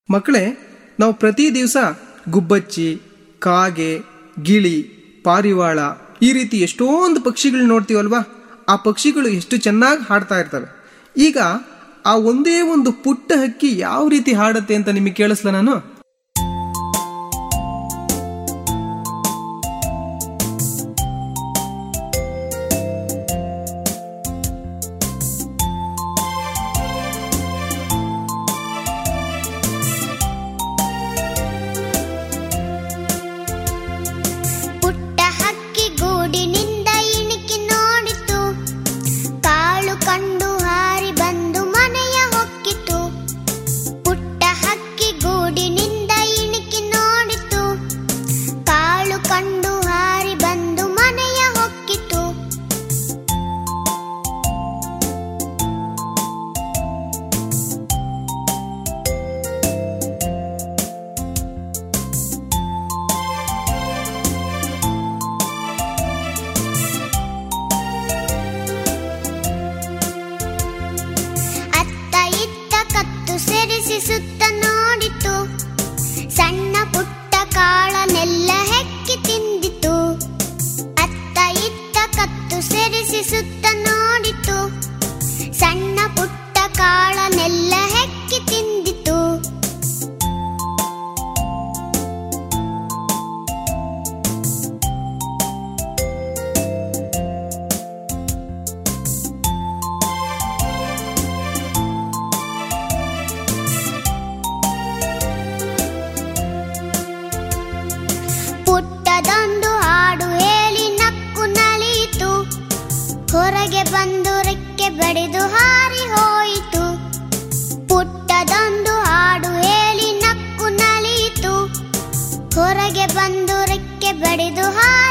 ಮಕ್ಕಳೇ ನಾವು ಪ್ರತಿ ದಿವಸ ಗುಬ್ಬಚ್ಚಿ ಕಾಗೆ ಗಿಳಿ ಪಾರಿವಾಳ ಈ ರೀತಿ ಎಷ್ಟೊಂದು ಪಕ್ಷಿಗಳು ನೋಡ್ತೀವಲ್ವಾ ಆ ಪಕ್ಷಿಗಳು ಎಷ್ಟು ಚೆನ್ನಾಗಿ ಹಾಡ್ತಾ ಇರ್ತವೆ ಈಗ ಆ ಒಂದೇ ಒಂದು ಪುಟ್ಟ ಹಕ್ಕಿ ಯಾವ ರೀತಿ ಹಾಡುತ್ತೆ ಅಂತ ನಿಮಗೆ ಕೇಳಿಸ್ಲ ನಾನು ಪುಟ್ಟ ಹಕ್ಕಿ ಗೂಡಿನಿಂದ ಇಣಿಕಿ ನೋಡಿತು ಕಾಳು ಕಂಡು ಹಾರಿ ಬಂದು ಮನೆಯ ಹೊಕ್ಕಿತು ಪುಟ್ಟ ಹಕ್ಕಿ ಗೂಡಿನಿಂದ ಇಣಿಕಿ ನೋಡಿತು ಕಾಳು ಕಂಡು ಹಾರಿ ಬಂದು ಮನೆಯ ಹೊಕ್ಕಿತು ಅತ್ತ ಇತ್ತ ಕತ್ತು ಸೆರೆಸಿ ಸುತ್ತ ನೋಡಿತು ಸಣ್ಣ ಪುಟ್ಟ ಕಾಳನೆಲ್ಲ ಹೆಕ್ಕಿ ತಿಂದಿತು ಅತ್ತ ಇತ್ತ ಕತ್ತು ಸೆರೆಸಿ ಸುತ್ತ ನೋಡಿತು ಸಣ್ಣ ಪುಟ್ಟ ಕಾಳನೆಲ್ಲ ಹೆಕ್ಕಿ ತಿಂದಿತು ಪುಟ್ಟದೊಂದು ಹಾಡು ಹೇಳಿ ನಕ್ಕು ನಲಿಯಿತು ಹೊರಗೆ ಬಂದು ರೆಕ್ಕೆ ಬಡಿದು ಹಾರಿ ಹೋಯಿತು ಪುಟ್ಟದೊಂದು ಹಾಡು ಹೇಳಿ ನಕ್ಕು ನಲಿಯಿತು ಹೊರಗೆ ಬಂದು ರೆಕ್ಕೆ ಬಡಿದು ಹಾರಿ